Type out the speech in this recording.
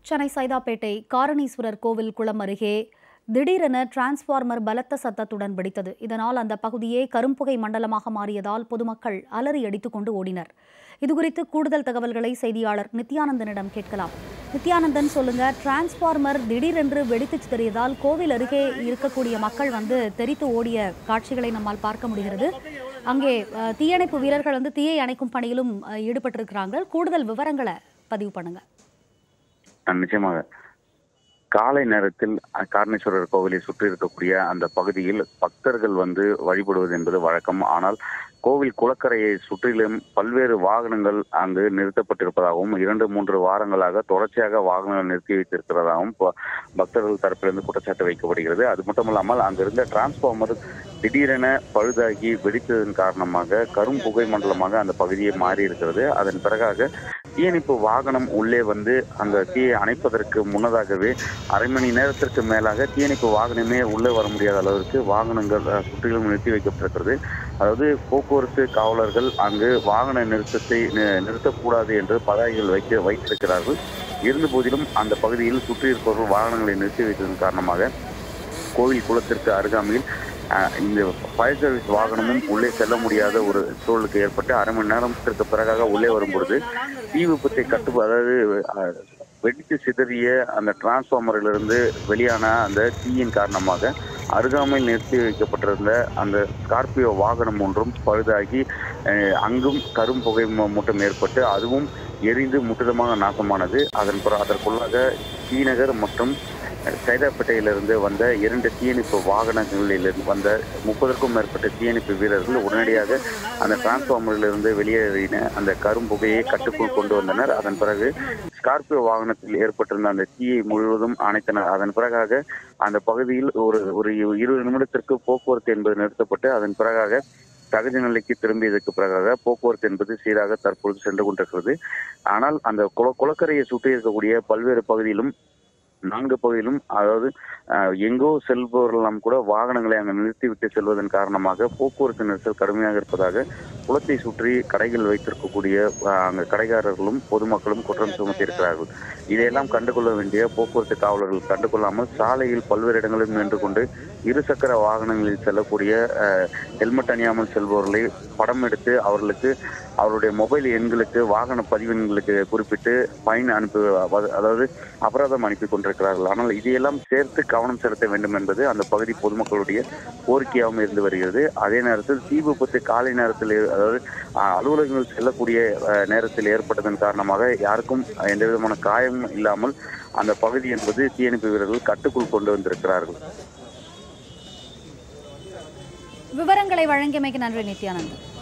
சென்னை சைதாப்பேட்டை காரணீஸ்வரர் கோவில் குளம் அருகே திடீரென டிரான்ஸ்பார்மர் பலத்த சத்தத்துடன் வெடித்தது இதனால் அந்த பகுதியே கரும்புகை மண்டலமாக மாறியதால் பொதுமக்கள் அலறி அடித்துக் கொண்டு ஓடினர் இதுகுறித்து கூடுதல் தகவல்களை செய்தியாளர் நித்யானந்தனிடம் கேட்கலாம் நித்யானந்தன் சொல்லுங்க டிரான்ஸ்பார்மர் திடீரென்று வெடித்து சிதறியதால் கோவில் அருகே இருக்கக்கூடிய மக்கள் வந்து தெரித்து ஓடிய காட்சிகளை நம்மால் பார்க்க முடிகிறது அங்கே அஹ், தீயணைப்பு வீரர்கள் வந்து தீயை அணைக்கும் பணியிலும் அஹ், ஈடுபட்டிருக்கிறாங்க கூடுதல் விவரங்களை பதிவு பண்ணுங்க அஹ் நிச்சயமாக காலை நேரத்தில் அஹ், காரணேஸ்வரர் கோவிலை சுற்றி இருக்கக்கூடிய அந்த பகுதியில் பக்தர்கள் வந்து வழிபடுவது என்பது வழக்கம் ஆனால் கோவில் குளக்கரையை சுற்றிலும் பல்வேறு வாகனங்கள் அங்கு நிறுத்தப்பட்டிருப்பதாகவும் இரண்டு மூன்று வாரங்களாக தொடர்ச்சியாக வாகனங்கள் நிறுத்தி வைத்திருக்கிறதாகவும் ப- பக்தர்கள் தரப்பிலிருந்து குற்றச்சாட்டு வைக்கப்படுகிறது அது மட்டுமல்லாமல் அங்கிருந்த டிரான்ஸ்பார்மர் திடீரென பழுதாகி வெடித்ததன் காரணமாக கரும் புகை மண்டலமாக அந்த பகுதியை மாறி இருக்கிறது அதன் பிறகாக தீயணைப்பு வாகனம் உள்ளே வந்து அந்த தீயை அணைப்பதற்கு முன்னதாகவே அரை மணி நேரத்திற்கு மேலாக தீயணைப்பு வாகனமே உள்ளே வர முடியாத அளவிற்கு வாகனங்கள் அஹ், சுற்றிலும் நிறுத்தி வைக்கப்பட்டிருக்கிறது அதாவது போக்குவரத்து காவலர்கள் அங்கு வாகன நிறுத்தத்தை நி- நிறுத்தக்கூடாது என்று பதாகைகள் வைக்க வைத்திருக்கிறார்கள் இருந்த போதிலும் அந்த பகுதியில் சுற்றி இருப்பவர்கள் வாகனங்களை நிறுத்தி வைத்ததன் காரணமாக கோவில் குளத்திற்கு அருகாமையில் அஹ், இந்த ஃபயர் சர்வீஸ் வாகனமும் உள்ளே செல்ல முடியாத ஒரு சூழலுக்கு ஏற்பட்டு அரை மணி நேரத்திற்கு பிறகாக உள்ளே வரும்பொழுது தீ விபத்தை கட்டு அதாவது அஹ், வெடித்து சிதறிய அந்த டிரான்ஸ்பார்மரிலிருந்து வெளியான அந்த தீயின் காரணமாக அருகாமையில் நிறுத்தி வைக்கப்பட்டிருந்த அந்த ஸ்கார்பியோ வாகனம் ஒன்றும் பழுதாகி அஹ், அங்கும் கரும் புகை மூ- மூட்டம் ஏற்பட்டு அதுவும் எரிந்து முற்றிலுமாக நாசமானது அதன் பிற அதற்குள்ளாக ஸ்ரீநகர் மற்றும் சைதாப்பேட்டையிலிருந்து வந்த இரண்டு தீயணைப்பு வாகனங்களில் வந்த முப்பதற்கும் மேற்பட்ட தீயணைப்பு வீரர்கள் உடனடியாக அந்த டிரான்ஸ்பார்மரிலிருந்து வெளியேறின அந்த கரும்புகையை கட்டுக்குள் கொண்டு வந்தனர் அதன் பிறகு ஸ்கார்பியோ வாகனத்தில் ஏற்பட்டிருந்த அந்த தீயை முழுவதும் அணைத்தனர் அதன் பிறகாக அந்த பகுதியில் ஒரு ஒரு இருபது நிமிடத்திற்கு போக்குவரத்து என்பது நிறுத்தப்பட்டு அதன் பிறகாக சகஜ நிலைக்கு திரும்பியதற்கு பிறகாக போக்குவரத்து என்பது சீராக தற்பொழுது சென்று கொண்டிருக்கிறது ஆனால் அந்த குள குளக்கரையை சுற்றி இருக்கக்கூடிய பல்வேறு பகுதியிலும் நான்கு பகுதியிலும் அதாவது அஹ், எங்கோ செல்பவர்களெல்லாம் கூட வாகனங்களை அங்கு நிறுத்திவிட்டு செல்வதன் காரணமாக போக்குவரத்து நெரிசல் கடுமையாக இருப்பதாக குளத்தை சுற்றி கடைகள் வைத்திருக்கக்கூடிய அஹ், அங்கு கடைக்காரர்களும் பொதுமக்களும் குற்றம் சுமத்தி இருக்கிறார்கள் இதையெல்லாம் கண்டுகொள்ள வேண்டிய போக்குவரத்து காவலர்கள் கண்டுகொள்ளாமல் சாலையில் பல்வேறு இடங்களில் நின்று கொண்டு இருசக்கர வாகனங்களில் செல்லக்கூடிய அஹ், ஹெல்மெட் அணியாமல் செல்பவர்களை படம் எடுத்து அவர்களுக்கு அவருடைய மொபைல் எண்களுக்கு வாகன பதிவு எண்களுக்கு குறிப்பிட்டு ஃபைன் அனுப்பி வ- அதாவது அபராதம் அனுப்பி கொண்டிருக்கிறார்கள் ஆனால் இதையெல்லாம் சேர்த்து கவனம் செலுத்த வேண்டும் என்பது அந்த பகுதி பொதுமக்களுடைய கோரிக்கையாகவும் இருந்து வருகிறது அதே நேரத்தில் தீ விபத்து காலை நேரத்தில் ஏ- அதாவது அஹ், அலுவலகங்கள் செல்லக்கூடிய அஹ், நேரத்தில் ஏற்பட்டதன் காரணமாக யாருக்கும் எந்த விதமான காயமும் இல்லாமல் அந்த பகுதி என்பது தீயணைப்பு வீரர்கள் கட்டுக்குள் கொண்டு வந்திருக்கிறார்கள் விவரங்களை வழங்கியமைக்கு நன்றி நித்யானந்தன்